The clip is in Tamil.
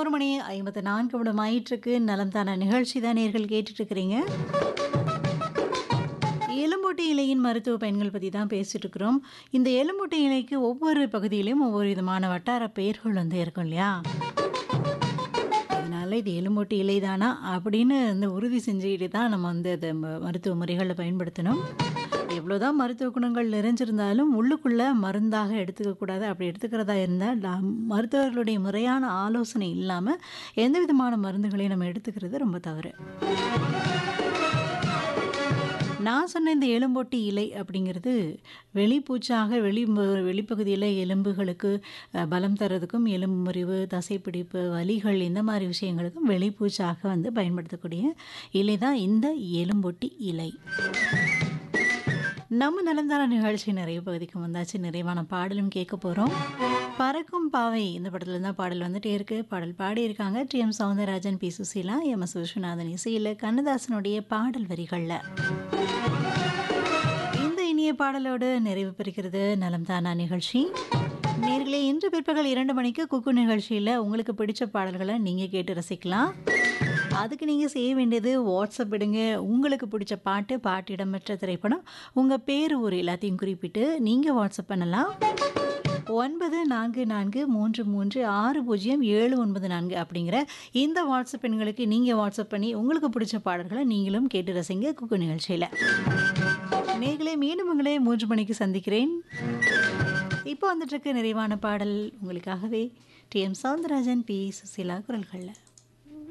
ஒரு மணி ஐம்பத்து நான்கு நிமிடம் ஆயிட்டிருக்கு நலம் தான நிகழ்ச்சி தான் நேர்கள் கேட்டுட்டு இருக்கிறீங்க எலும்பூட்டி இலையின் மருத்துவ பயன்கள் பற்றி தான் பேசிட்டு இருக்கிறோம் இந்த எலும்பூட்டி இலைக்கு ஒவ்வொரு பகுதியிலும் ஒவ்வொரு விதமான வட்டார பெயர்கள் வந்து இருக்கும் இல்லையா அதனால இது எலும்பூட்டி இலை தானா அப்படின்னு வந்து உறுதி செஞ்சுக்கிட்டு தான் நம்ம வந்து அதை ம- மருத்துவ முறைகளில் பயன்படுத்தணும் எவ்வளோதான் மருத்துவ குணங்கள் நிறைஞ்சிருந்தாலும் உள்ளுக்குள்ளே மருந்தாக எடுத்துக்கக்கூடாது அப்படி எடுத்துக்கிறதா இருந்தால் நாம் மருத்துவர்களுடைய முறையான ஆலோசனை இல்லாமல் எந்த விதமான மருந்துகளையும் நம்ம எடுத்துக்கிறது ரொம்ப தவறு நான் சொன்ன இந்த எலும்பொட்டி இலை அப்படிங்கிறது வெளிப்பூச்சாக வெளி வெளிப்பகுதியில் எலும்புகளுக்கு அஹ், பலம் தர்றதுக்கும் எலும்பு முறிவு தசைப்பிடிப்பு வலிகள் இந்த மாதிரி விஷயங்களுக்கும் வெளிப்பூச்சாக வந்து பயன்படுத்தக்கூடிய இலை தான் இந்த எலும்பொட்டி இலை நம்ம நலந்தான நிகழ்ச்சி நிறைய பகுதிக்கு வந்தாச்சு நிறைவான பாடலும் கேட்க போகிறோம் பறக்கும் பாவை இந்த படத்துல தான் பாடல் வந்துட்டே இருக்கு பாடல் பாடியிருக்காங்க T M Soundararajan P Susheela M S Viswanathan இசையில் கண்ணதாசனுடைய பாடல் வரிகளில் இந்த இனிய பாடலோடு நிறைவு பெறுகிறது நலம் தானா நிகழ்ச்சி நேர்களே இன்று பிற்பகல் இரண்டு மணிக்கு குக்கு நிகழ்ச்சியில் உங்களுக்கு பிடிச்ச பாடல்களை நீங்கள் கேட்டு ரசிக்கலாம் அதுக்கு நீங்கள் செய்ய வேண்டியது வாட்ஸ்அப் விடுங்க உங்களுக்கு பிடிச்ச பாட்டு பாட்டு இடம்பெற்ற திரைப்படம் உங்கள் பேர் ஊர் எல்லாத்தையும் குறிப்பிட்டு நீங்கள் வாட்ஸ்அப் பண்ணலாம் ஒன்பது நான்கு நான்கு மூன்று மூன்று ஆறு பூஜ்ஜியம் ஏழு ஒன்பது நான்கு அப்படிங்கிற இந்த வாட்ஸ்அப் எண்களுக்கு நீங்கள் வாட்ஸ்அப் பண்ணி உங்களுக்கு பிடிச்ச பாடல்களை நீங்களும் கேட்டு ரசிங்க குக்கு நிகழ்ச்சியில் மேகலை மீண்டும் உங்களை மூன்று மணிக்கு சந்திக்கிறேன் இப்போ வந்துட்டு இருக்க நிறைவான பாடல் உங்களுக்காகவே T M Soundararajan P Susheela குரல்களில்